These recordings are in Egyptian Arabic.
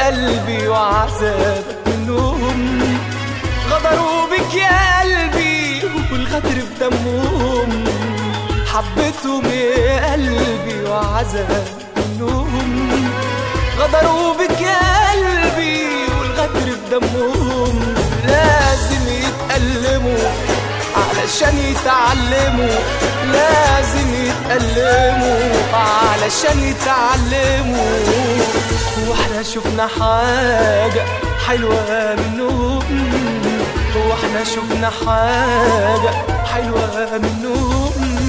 قلبي وعذابك منهم غدروا بك يا قلبي والغدر في دمهم حبيتهم يا قلبي وعذابك منهم غدروا بك يا قلبي والغدر في دمهم لازم يتألموا علشان يتعلموا لازم يتألموا علشان يتعلموا واحنا شفنا حاجة حلوة منهم واحنا شفنا حاجة حلوة منهم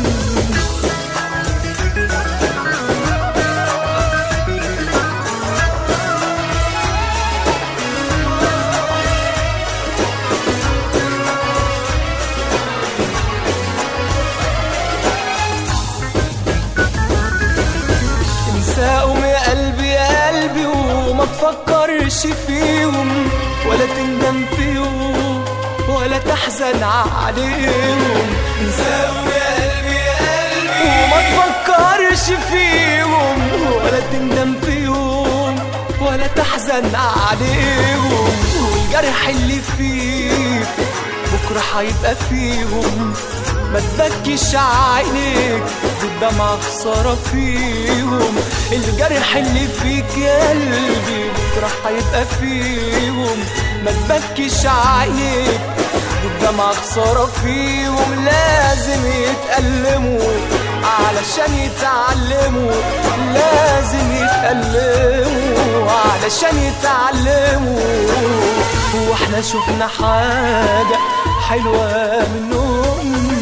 انساهم يا قلبي يا قلبي وما تفكرش فيهم ولا تندم فيهم ولا تحزن عليهم انساهم يا قلبي يا قلبي وما تفكرش فيهم ولا تندم فيهم ولا تحزن عليهم والجرح اللي فيك بكرة هيبقى فيهم ما تبكيش عينيك بالدمعة خسارة فيهم الجرح اللي فيك يا قلبي بكرة هيبقى فيهم ما تبكيش عينيك بالدمعة خسارة فيهم لازم يتألموا علشان يتعلموا لازم يتألموا علشان يتعلموا واحنا شفنا حاجة حلوة منهم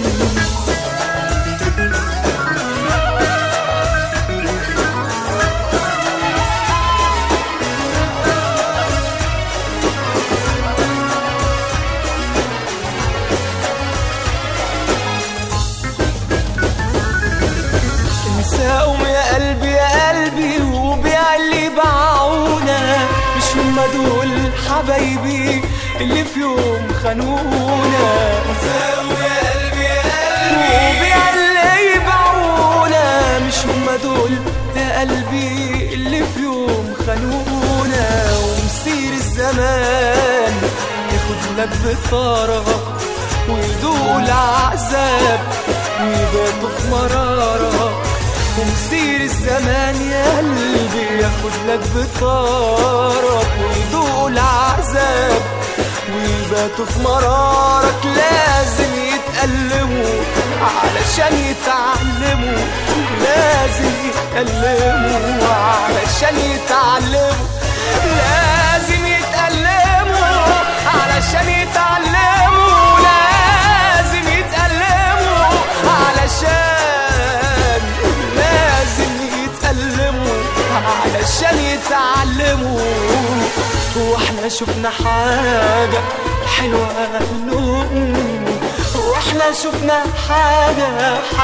انساهم يا قلبي يا قلبي وبيع اللي باعونا مش هما دول حبايبي اللي في يوم خانونا انساهم يا قلبي يا قلبي وبيع اللي يبيعونا مش هما دول يا قلبي اللي في يوم خانونا ومسير الزمان ياخد لك بطارة ويدوق العذاب ويباتوا في مرارة ومسير الزمان يا قلبي ياخد لك بطارك ويدوق العذاب ويباتوا في مرارك لازم يتألموا علشان يتعلموا لازم يتألموا علشان يتعلموا لازم يتألموا علشان يتعلموا لازم يتألموا علشان لازم يتألموا علشان يتعلموا واحنا شفنا حاجة حلوة منهم واحنا شفنا حاجة